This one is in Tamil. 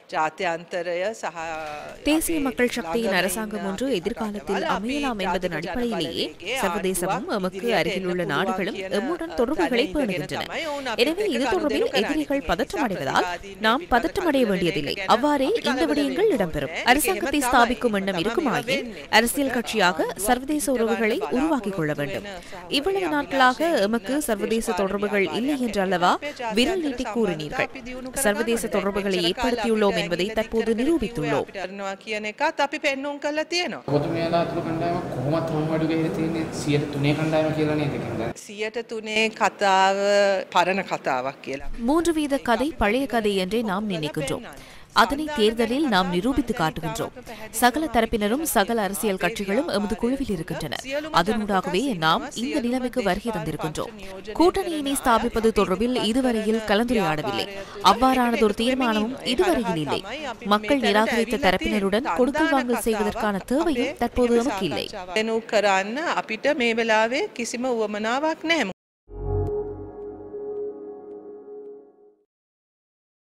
ජාත්‍යන්තරය සහ தேசிய மக்கள் சக்தியின் அரசாங்கம் ஒன்று எதிர்காலத்தில் அமையலாம் என்பதன் அடிப்படையிலேயே சர்வதேசமும் எமக்கு அருகிலுள்ள நாடுகளும் எம்முடன் தொடர்புகளை பேணுகின்றன எனவே இது தொடர்பில் எதிரிகள் பதற்றம் அடைவதால் நாம் பதற்றமடைய வேண்டியதில்லை அவ்வாறே இந்த விடயங்கள் இடம்பெறும் அரசாங்கத்தை ஸ்தாபிக்கும் எண்ணம் இருக்குமாயின் அரசியல் கட்சியாக சர்வதேச உறவுகளை உருவாக்கிக் கொள்ள வேண்டும் இவ்வளவு நாட்களாக எமக்கு சர்வதேச தொடர்புகள் இல்லை என்று அல்லவா விரல் நீட்டி கூறினீர்கள் சர்வதேச தொடர்புகளை ஏற்படுத்தியுள்ளோம் என்பதை தற்போது நிரூபித்துள்ளோம் කරනවා කියන එකත් අපි පෙන්නුම් කරලා තියෙනවා. ඔබතුමියලා අතුරු කණ්ඩායමක් කොහොමත් හම්බඩු ගහලා තියෙන්නේ 103 කණ්ඩායම කියලා නේද කියන්නේ? සියයට තුනේ කතාව පරණ කතාවක් කියලා. மூன்று வீத கதை பழைய கதை என்றே நாம் நினைக்கின்றோம் அதனை தேர்தலில் நாம் நிரூபித்து காட்டுகின்றோம் சகல தரப்பினரும் சகல அரசியல் கட்சிகளும் எமது குழுவில் இருக்கின்றனர் அதனூடாகவே நாம் இந்த நிலைமைக்கு வருகை தந்திருக்கின்றோம் கூட்டணியினை ஸ்தாபிப்பது தொடர்பில் இதுவரையில் கலந்துரையாடவில்லை அவ்வாறானதொரு தீர்மானமும் இதுவரையில் இல்லை மக்கள் நிராகரித்த தரப்பினருடன் கொடுக்கல் வாங்கல் செய்வதற்கான தேவையும் தற்போது நமக்கு இல்லை වෙනු කරන්න අපිට මේ වෙලාවේ කිසිම උවමනාවක් නැහැ.